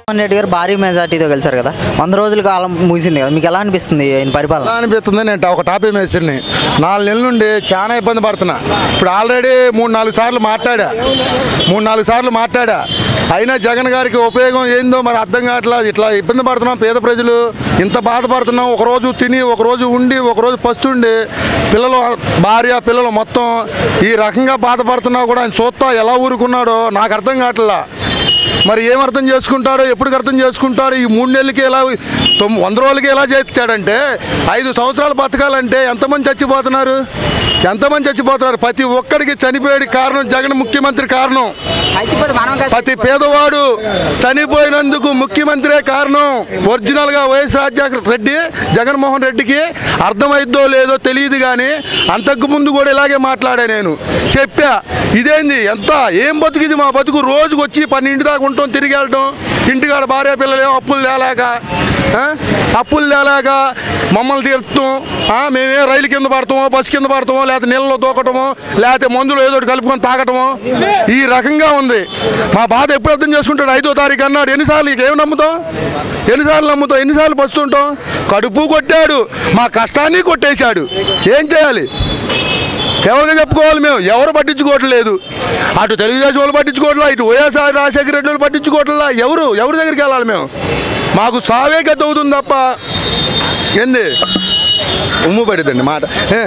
జగన్మోహన్ రెడ్డి గారు భారీ మెజార్టీతో గెలిచారు కదా వంద రోజుల కాలం ముగిసింది కదా మీకు ఎలా అనిపిస్తుంది ఆయన పరిపాలన ఎలా అనిపిస్తుంది నేను ఒక టాపీ మేస్త్రిని నాలుగు నెలల నుండి చాలా ఇబ్బంది పడుతున్నా ఇప్పుడు ఆల్రెడీ మూడు నాలుగు సార్లు మాట్లాడా మూడు నాలుగు సార్లు మాట్లాడా అయినా జగన్ గారికి ఉపయోగం ఏందో మరి అర్థం కావట్లేదు ఇట్లా ఇబ్బంది పడుతున్నాం పేద ప్రజలు ఇంత బాధపడుతున్నాం ఒకరోజు తిని ఒకరోజు ఉండి ఒకరోజు పస్తుండి పిల్లలు భార్య పిల్లలు మొత్తం ఈ రకంగా బాధపడుతున్నా కూడా ఆయన చూస్తా ఎలా ఊరుకున్నాడో నాకు అర్థం కావట్లా మరి ఏం అర్థం చేసుకుంటాడో ఎప్పుడు అర్థం చేసుకుంటాడో ఈ మూడు నెలలకి ఎలా తొమ్- వంద రోజులకి ఎలా చేస్తాడంటే ఐదు సంవత్సరాలు బతకాలంటే ఎంతమంది చచ్చిపోతున్నారు ఎంతమంది చచ్చిపోతున్నారు ప్రతి ఒక్కడికి చనిపోయేది కారణం జగన్ ముఖ్యమంత్రి కారణం ప్రతి పేదవాడు చనిపోయినందుకు ముఖ్యమంత్రే కారణం ఒరిజినల్గా వైఎస్ రాజశేఖర రెడ్డి జగన్మోహన్ రెడ్డికి అర్థమైద్దో లేదో తెలియదు కానీ అంతకు ముందు కూడా ఇలాగే మాట్లాడా నేను చెప్పా ఇదేంది ఎంత ఏం బతుకుది మా బతుకు రోజుకు వచ్చి పన్నెండు దాకా ఉంటాం తిరిగి వెళ్ళటం ఇంటికాడ భార్య పిల్లలు ఏమో అప్పులు తేలేక ఆ? అప్పులు తేలేక మమ్మల్ని తీరుతాం ఆ, మేమే రైలు కింద పడతామో బస్సు కింద పడతామో లేకపోతే నీళ్ళలో దూకటమో లేకపోతే మందులు ఏదో ఒకటి కలుపుకొని తాగటమో ఈ రకంగా ఉంది మా బాధ ఎప్పుడు అర్థం చేసుకుంటాడు ఐదో తారీఖు అన్నాడు ఎన్నిసార్లు ఇక ఏం నమ్ముతాం ఎన్నిసార్లు నమ్ముతాం ఎన్నిసార్లు పస్తుంటాం కడుపు కొట్టాడు మా కష్టాన్ని కొట్టేశాడు ఏం చేయాలి ఎవరికి చెప్పుకోవాలి మేము ఎవరు పట్టించుకోవట్లేదు అటు తెలుగుదేశం వాళ్ళు పట్టించుకోవట్లా ఇటు వైఎస్ఆర్ రాజశేఖర రెడ్డి వాళ్ళు పట్టించుకోవట్లా ఎవరు ఎవరి దగ్గరికి వెళ్ళాలి మేము మాకు సావే గత అవుతుంది తప్ప ఏంది ఉమ్ము పడిద్దండి మాట ఏ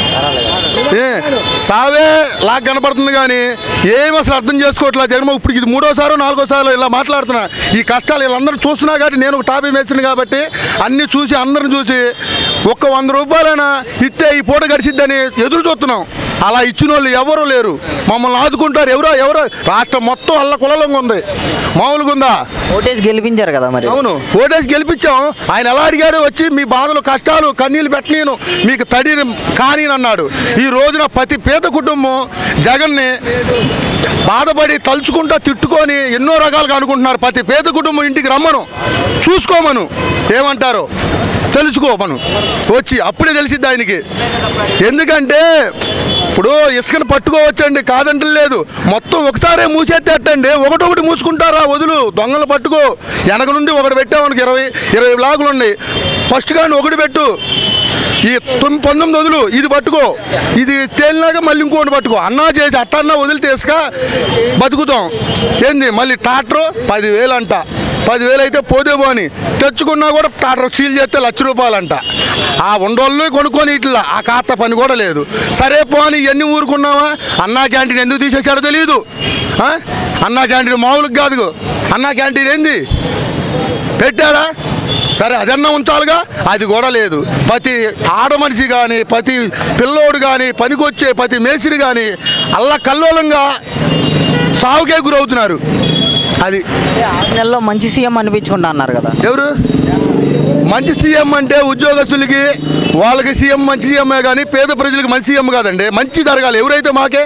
ఏ సావే లాగా కనపడుతుంది కానీ ఏం అసలు అర్థం చేసుకోవట్లేదు జగన్మోహన్ ఇప్పుడు ఇది మూడోసారో నాలుగోసారో ఇలా మాట్లాడుతున్నా ఈ కష్టాలు వీళ్ళందరూ చూస్తున్నా కాబట్టి నేను ఒక టాపీ వేసిన కాబట్టి అన్నీ చూసి అందరిని చూసి ఒక్క వంద రూపాయలైనా ఇస్తే ఈ పూట గడిచిద్దని ఎదురు చూస్తున్నాం అలా ఇచ్చిన వాళ్ళు ఎవరు లేరు మమ్మల్ని ఆదుకుంటారు ఎవరో ఎవరో రాష్ట్రం మొత్తం అల్ల కులలంగా ఉంది మామూలుగా ఉందా ఓటేసి గెలిపించారు కదా మరి అవును ఓటేసి గెలిపించాం ఆయన ఎలా అడిగాడు వచ్చి మీ బాధలు కష్టాలు కన్నీళ్ళు పెట్టలేను మీకు తడి కానీ అన్నాడు ఈ రోజున ప్రతి పేద కుటుంబం జగన్ని బాధపడి తలుచుకుంటా తిట్టుకొని ఎన్నో రకాలుగా అనుకుంటున్నారు ప్రతి పేద కుటుంబం ఇంటికి రమ్మను చూసుకోమను ఏమంటారు తెలుసుకోమను వచ్చి అప్పుడే తెలిసిద్ది ఆయనకి ఎందుకంటే ఇప్పుడు ఇసుకను పట్టుకోవచ్చండి కాదంటే లేదు మొత్తం ఒకసారే మూసేత్తేటండి ఒకటొకటి మూసుకుంటారా వదులు దొంగలు పట్టుకో వెనక నుండి ఒకటి పెట్టామనుకు ఇరవై ఇరవై బ్లాకులు ఉన్నాయి ఫస్ట్ కానీ ఒకటి పెట్టు ఈ తొమ్మిది పంతొమ్మిది వదులు ఇది పట్టుకో ఇది తేలినాక మళ్ళీ ఇంకోటి పట్టుకో అన్నా చేసి అట్టన్నా వదిలితే ఇసుక బతుకుతాం ఏంది మళ్ళీ ట్రాక్టర్ పదివేలు అంట పదివేలు అయితే పోతే పోని తెచ్చుకున్నా కూడా ట్రాక్టర్ సీల్ చేస్తే లక్ష రూపాయలంట ఆ ఉండోళ్ళు కొనుక్కొని ఇట్లా ఆ ఖాతా పని కూడా లేదు సరే పోని ఇవన్నీ ఊరుకున్నావా అన్నా క్యాంటీన్ ఎందుకు తీసేసాడో తెలియదు ఆ? అన్నా క్యాంటీన్ మామూలుగా కాదు అన్నా క్యాంటీన్ ఏంది పెట్టాడా సరే అదన్నా ఉంచాలిగా అది కూడా లేదు ప్రతి ఆడ మనిషి కానీ ప్రతి పిల్లోడు కానీ పనికొచ్చే ప్రతి మేసిరి కానీ అల్ల కల్లోలంగా సాగుకే గురవుతున్నారు అది ఆరు నెలల్లో మంచి సీఎం అనిపించుకుంటా అన్నారు కదా ఎవరు మంచి సీఎం అంటే ఉద్యోగస్తులకి వాళ్ళకి సీఎం మంచి సీఎంఏ కానీ పేద ప్రజలకు మంచి సీఎం కాదండి మంచి జరగాలి ఎవరైతే మాకే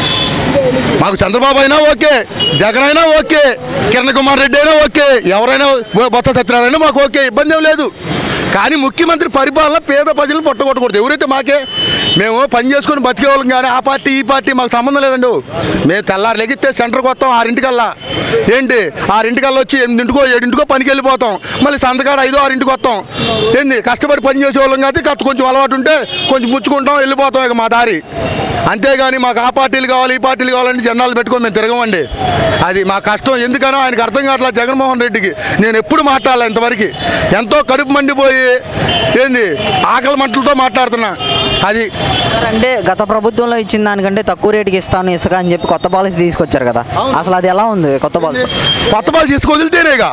మాకు చంద్రబాబు అయినా ఓకే జగన్ అయినా ఓకే కిరణ్ కుమార్ రెడ్డి అయినా ఓకే ఎవరైనా బొత్స సత్యనారాయణ మాకు ఓకే ఇబ్బంది ఏం లేదు కానీ ముఖ్యమంత్రి పరిపాలన పేద ప్రజలు పొట్టగొట్టకూడదు ఎవరైతే మాకే మేము పని చేసుకొని బతికే వాళ్ళం కానీ ఆ పార్టీ ఈ పార్టీ మాకు సంబంధం లేదండి మేము తెల్లారు లెగిస్తే సెంటర్కి వస్తాం ఆరింటికల్లా ఏంటి ఆరింటికల్లా వచ్చి ఎనిమిదింటికో ఏడింటికో పనికి వెళ్ళిపోతాం మళ్ళీ సంతకాడ ఐదో ఆరింటికి వస్తాం ఏంది కష్టపడి పని చేసే వాళ్ళం కాబట్టి కాస్త కొంచెం అలవాటు ఉంటే కొంచెం ముచ్చుకుంటాం వెళ్ళిపోతాం ఇక మా దారి అంతేగాని మాకు ఆ పార్టీలు కావాలి ఈ పార్టీలు కావాలంటే జెండాలు పెట్టుకొని మేము తిరగమండి అది మా కష్టం ఎందుకనో ఆయనకు అర్థం కావట్లేదు జగన్మోహన్ రెడ్డికి నేను ఎప్పుడు మాట్లాడాలి ఇంతవరకు ఎంతో కడుపు మండిపోయి ఏంది ఆకలి మంటలతో మాట్లాడుతున్నా అది సార్ అంటే గత ప్రభుత్వంలో ఇచ్చిన దానికంటే తక్కువ రేటుకి ఇస్తాను ఇసుక అని చెప్పి కొత్త పాలసీ తీసుకొచ్చారు కదా అవును. అసలు అది ఎలా ఉంది కొత్త పాలసీ కొత్త పాలసీ ఇసుక వదిలితేనేగా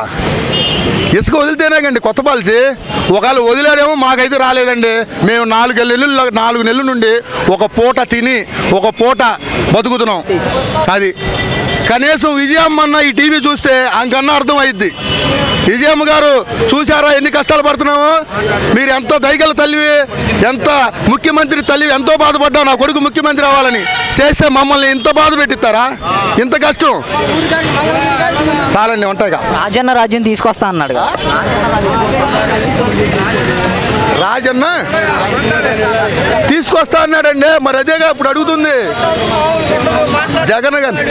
ఇసుక వదిలితేనేగండి కొత్త పాలసీ ఒకవేళ వదిలేడేమో మాకైతే రాలేదండి మేము నాలుగు నెలలు నాలుగు నెలల నుండి ఒక పూట తిని ఒక పూట బతుకుతున్నాం అది కనీసం విజయమ్మ అన్న ఈ టీవీ చూస్తే అంకన్నా అర్థమైద్ది విజయమ్మ గారు చూసారా ఎన్ని కష్టాలు పడుతున్నామో మీరు ఎంతో దయగల తల్లివి ఎంత ముఖ్యమంత్రి తల్లి ఎంతో బాధపడ్డా నా కొడుకు ముఖ్యమంత్రి అవ్వాలని చేస్తే మమ్మల్ని ఇంత బాధ పెట్టిస్తారా ఇంత కష్టం చాలండి ఉంటాయిగా రాజన్న రాజ్యం తీసుకొస్తా అన్నాడు కదా రాజన్న రాజ్యం తీసుకొస్తా రాజన్న తీసుకొస్తా అన్నాడండి మరి అదేగా ఇప్పుడు అడుగుతుంది జగన్ గారు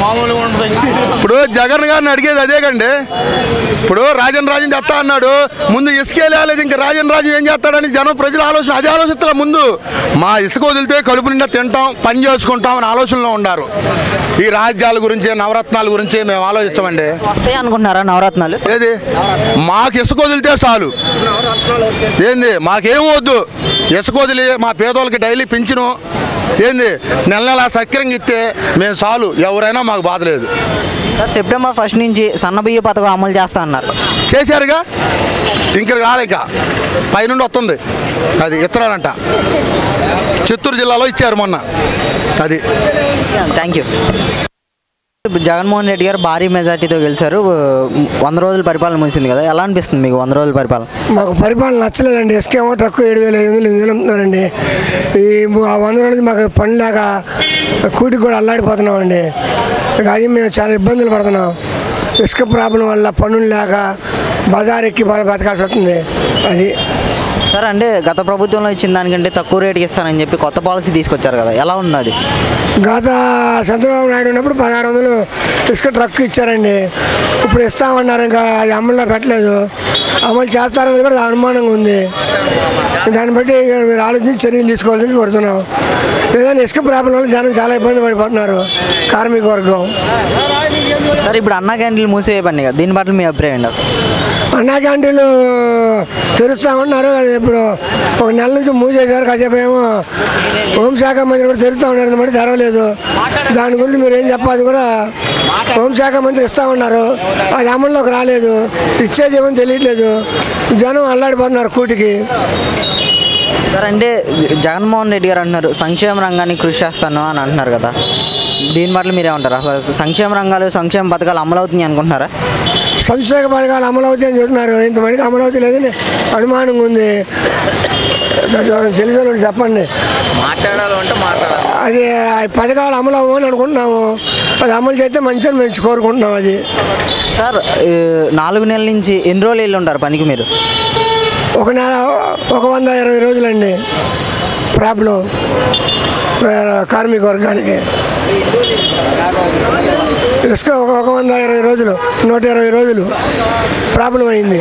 ఇప్పుడు జగన్ గారిని అడిగేది అదే కండి ఇప్పుడు రాజన్ రాజన్ చేస్తా అన్నాడు ముందు ఇసుకే లేదు ఇంకా రాజన్ రాజు ఏం చేస్తాడని జనం ప్రజల ఆలోచన అదే ఆలోచిస్తా ముందు మా ఇసుక వదిలితే కడుపు నిండా తింటాం పని చేసుకుంటాం అని ఆలోచనలో ఉన్నారు ఈ రాజ్యాల గురించి నవరత్నాల గురించి మేము ఆలోచించమండి వస్తాయి అనుకుంటున్నారా నవరత్నాలు ఏది మాకు ఇసుక వదిలితే చాలు ఏంది మాకేం వద్దు ఇసుక వదిలి మా పేదోళ్ళకి డైలీ పింఛను ఏంది నెల నెల సక్రంగా ఇస్తే మేము చాలు ఎవరైనా మాకు బాధ లేదు సార్ సెప్టెంబర్ ఫస్ట్ నుంచి సన్న బియ్య పథకం అమలు చేస్తా అన్నారు చేశారుగా ఇంక రాలేక పైనుండి వస్తుంది అది ఇత్తనాలంట చిత్తూరు జిల్లాలో ఇచ్చారు మొన్న అది థ్యాంక్ యూ ఇప్పుడు జగన్మోహన్ రెడ్డి గారు భారీ మెజార్టీతో గెలిచారు వంద రోజుల పరిపాలన ముగిసింది కదా ఎలా అనిపిస్తుంది మీకు వంద రోజుల పరిపాలన మాకు పరిపాలన నచ్చలేదండి ఎస్కేమో తక్కువ ఏడు వేల ఐదు వందలు ఎనిమిది వేలు అమ్ముతున్నారండి ఈ ము- ఆ వంద రోజులు మాకు పని లేక కూటికి కూడా అల్లాడిపోతున్నామండి ఇక అది మేము చాలా ఇబ్బందులు పడుతున్నాం ఇసుక ప్రాబ్లం వల్ల పనులు లేక బజార్ ఎక్కి బ- బతకాల్సి వస్తుంది అది సార్ అంటే గత ప్రభుత్వంలో ఇచ్చిన దానికంటే తక్కువ రేటుకి ఇస్తానని చెప్పి కొత్త పాలసీ తీసుకొచ్చారు కదా ఎలా ఉన్నది గత చంద్రబాబు నాయుడు ఉన్నప్పుడు పదహారు వందలు ఇసుక ట్రక్ ఇచ్చారండి ఇప్పుడు ఇస్తామన్నారు ఇంకా అది అమల్లో పెట్టలేదు అమలు చేస్తారనేది కూడా అనుమానంగా ఉంది దాన్ని బట్టి ఇక మీరు ఆలోచించి చర్యలు తీసుకోవాలని కోరుతున్నాం లేదంటే ఇసుక ప్రాబ్లం వల్ల జనం చాలా ఇబ్బంది పడిపోతున్నారు కార్మిక వర్గం సార్ ఇప్పుడు అన్నా క్యాంటీన్లు మూసేయబండి కదా దీని పట్ల మీ అభిప్రాయం ఏంటి అసలు? అన్నా క్యాంటీన్లు తెరుస్తామన్నారు అది ఇప్పుడు ఒక నెల నుంచి మూసేశారు కాసేపు ఏమో హోంశాఖ మంత్రి కూడా తెరుస్తా ఉన్నారు మరి తెరవలేదు దాని గురించి మీరు ఏం చెప్పాలి కూడా హోంశాఖ మంత్రి ఇస్తా ఉన్నారు అది అమల్లోకి రాలేదు ఇచ్చేది ఏమో తెలియట్లేదు జనం అల్లాడిపోతున్నారు కూటికి సార్ అంటే జ- జగన్మోహన్ రెడ్డి గారు అంటున్నారు సంక్షేమ రంగానికి కృషి చేస్తాను అని అంటున్నారు కదా దీని పట్ల మీరేమంటారు అసలు సంక్షేమ రంగాలు సంక్షేమ పథకాలు అమలు అవుతున్నాయి అనుకుంటున్నారా సంక్షేమ పథకాలు అమలు అవుతాయని చెప్తున్నారు ఇంతమందికి అమలు అవుతలేదని అనుమానంగా ఉంది తెలిసిన వాళ్ళు చెప్పండి మాట్లాడాలంటే మాట్లాడాలి అది ఆ పథకాలు అమలు అవ్వని అనుకుంటున్నాము అది అమలు చేస్తే మంచిని మేము కోరుకుంటున్నాం అది సార్ ఈ నాలుగు నెలల నుంచి ఎన్ని రోజులు వెళ్ళి ఉంటారు పనికి మీరు ఒక నెల ఒక వంద ఇరవై రోజులండి ప్రాబ్లం ప్ర- కార్మిక వర్గానికి ఇసుక ఒక ఒక వంద ఇరవై రోజులు నూట ఇరవై రోజులు ప్రాబ్లం అయింది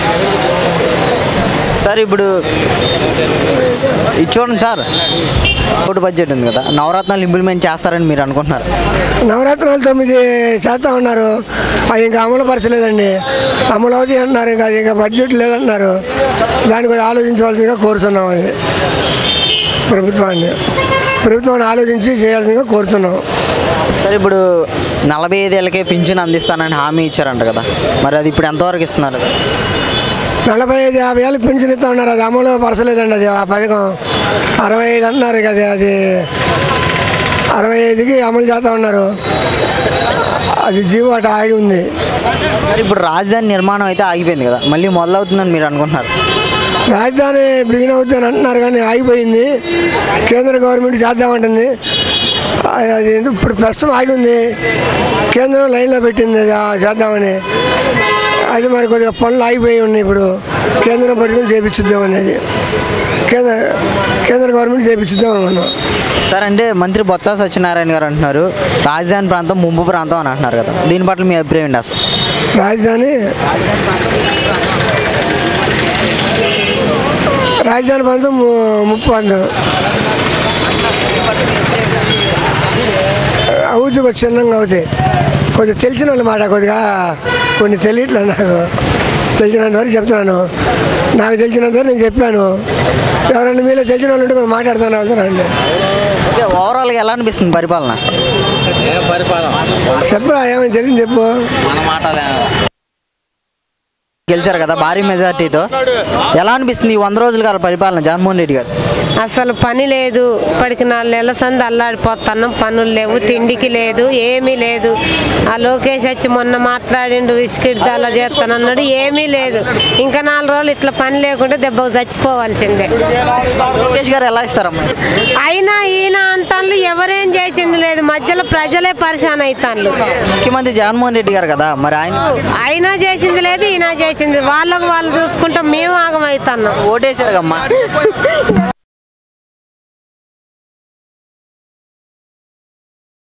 సార్ ఇప్పుడు ఇది చూడండి సార్ కోటి బడ్జెట్ ఉంది కదా నవరత్నాలు ఇంప్లిమెంట్ చేస్తారని మీరు అనుకుంటున్నారు నవరాత్రులు తొమ్మిది చేస్తూ ఉన్నారు అవి ఇంకా అమలు పరచలేదండి అమలు అవుతాయి అంటున్నారు ఇంకా అది ఇంకా బడ్జెట్ లేదంటున్నారు దాని గురించి ఆలోచించవలసిందిగా కోరుతున్నాం అది ప్రభుత్వాన్ని ప్రభుత్వాన్ని ఆలోచించి చేయాల్సిందిగా కోరుతున్నాం సార్ ఇప్పుడు నలభై ఐదేళ్ళకే పింఛన్ అందిస్తానని హామీ ఇచ్చారంట కదా మరి అది ఇప్పుడు ఎంతవరకు ఇస్తున్నారు అది? నలభై ఐదు యాభై ఏళ్ళకి పెన్షన్ ఇస్తా ఉన్నారు అది అమలు పరచలేదండి అది ఆ పథకం అరవై ఐదు అంటున్నారు ఇక అది అది అరవై ఐదుకి అమలు చేస్తూ ఉన్నారు అది జీవో అటు ఆగి ఉంది సార్ ఇప్పుడు రాజధాని నిర్మాణం అయితే ఆగిపోయింది కదా మళ్ళీ మొదలవుతుందని మీరు అనుకుంటున్నారు రాజధాని బిగిన్ అవుతుందని అంటున్నారు కానీ ఆగిపోయింది కేంద్ర గవర్నమెంట్ చేద్దామంటుంది అది అది ఎందుకు ఇప్పుడు ప్రస్తుతం ఆగి ఉంది కేంద్రం లైన్లో పెట్టింది అది ఆ చేద్దామని అది మరి కొద్దిగా పనులు ఆగిపోయి ఉన్నాయి ఇప్పుడు కేంద్రం పట్టుకొని చేపించుద్దాం అనేది కేంద్ర కేంద్ర గవర్నమెంట్ చేపించుద్దాం అనుకున్నాం సార్ అంటే మంత్రి బొత్స సత్యనారాయణ గారు అంటున్నారు రాజధాని ప్రాంతం ముంపు ప్రాంతం అని అంటున్నారు కదా దీని పట్ల మీ అభిప్రాయం ఏంటి అసలు రాజధాని రాజధాని ప్రాంతం ము- ముప్పు ప్రాంతం అవుతుంది కొంచెం చిన్నంగా అవుతాయి కొంచెం తెలిసిన వాళ్ళ మాట కొద్దిగా కొన్ని తెలియట్లేదు నాకు తెలిసినంత వరకు చెప్తున్నాను నాకు తెలిసినంత వరకు నేను చెప్పాను ఎవరైనా మీలో తెలిసిన వాళ్ళు ఉంటే కొంచెం మాట్లాడుతాను అవుతారండి ఓకే ఓవరాల్గా ఎలా అనిపిస్తుంది పరిపాలన చెప్పరా ఏమైనా తెలిసింది చెప్పు గెలిచారు కదా భారీ మెజార్టీతో ఎలా అనిపిస్తుంది ఈ వంద రోజుల కాల పరిపాలన జగన్మోహన్ రెడ్డి గారు అసలు పని లేదు ఇప్పటికి నాలుగు నెలల సంది అల్లాడిపోతున్నాం పనులు లేవు తిండికి లేదు ఏమీ లేదు ఆ లోకేష్ వచ్చి మొన్న మాట్లాడిండు విసికిడ్ అలా చేస్తానన్నాడు ఏమీ లేదు ఇంకా నాలుగు రోజులు ఇట్లా పని లేకుంటే దెబ్బకు చచ్చిపోవాల్సిందే లోకేష్ గారు ఎలా ఇస్తారమ్మా అయినా ఈయన అంటాను ఎవరేం చేసింది లేదు మధ్యలో ప్రజలే పరిశాన్ అవుతాను ముఖ్యమంత్రి జగన్మోహన్ రెడ్డి గారు కదా మరి ఆయన అయినా చేసింది లేదు ఈయన చేసింది వాళ్ళకు వాళ్ళు చూసుకుంటాం మేము ఆగమవుతున్నాం ఓటేశారు కమ్మా